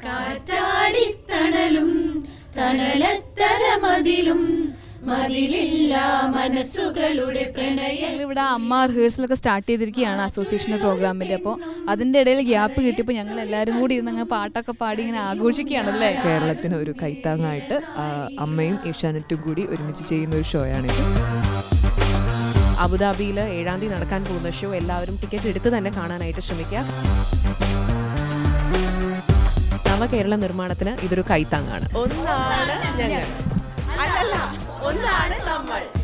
കാറ്റാടിത്തണലും തണലത്തര മതിലും മതിലില്ല മനസ്സുകളുടെ പ്രണയം ഇവിടെ അമ്മ റിഹേഴ്സലൊക്കെ സ്റ്റാർട്ട് ചെയ്തിരിക്കുകയാണ് അസോസിയേഷൻ്റെ പ്രോഗ്രാമിൽ അപ്പോൾ അതിൻ്റെ ഇടയിൽ ഗ്യാപ്പ് കിട്ടിയപ്പോൾ ഞങ്ങൾ എല്ലാവരും കൂടി ഇരുന്ന് അങ്ങ് പാട്ടൊക്കെ പാടി ഇങ്ങനെ ആഘോഷിക്കുകയാണല്ലേ കേരളത്തിന് ഒരു കൈത്താങ്ങായിട്ട് ആ, അമ്മയും ഏഷ്യാനെറ്റും കൂടി ഒരുമിച്ച് ചെയ്യുന്ന ഒരു ഷോയാണിത് അബുദാബിയിൽ ഏഴാം തീയതി നടക്കാൻ പോകുന്ന ഷോ എല്ലാവരും ടിക്കറ്റ് എടുത്ത് തന്നെ കാണാനായിട്ട് ശ്രമിക്കുക നവകേരള നിർമ്മാണത്തിന് ഇതൊരു കൈത്താങ്ങാണ് ഒന്നാണ് ഞങ്ങൾ അല്ലല്ല ഒന്നാണ് നമ്മൾ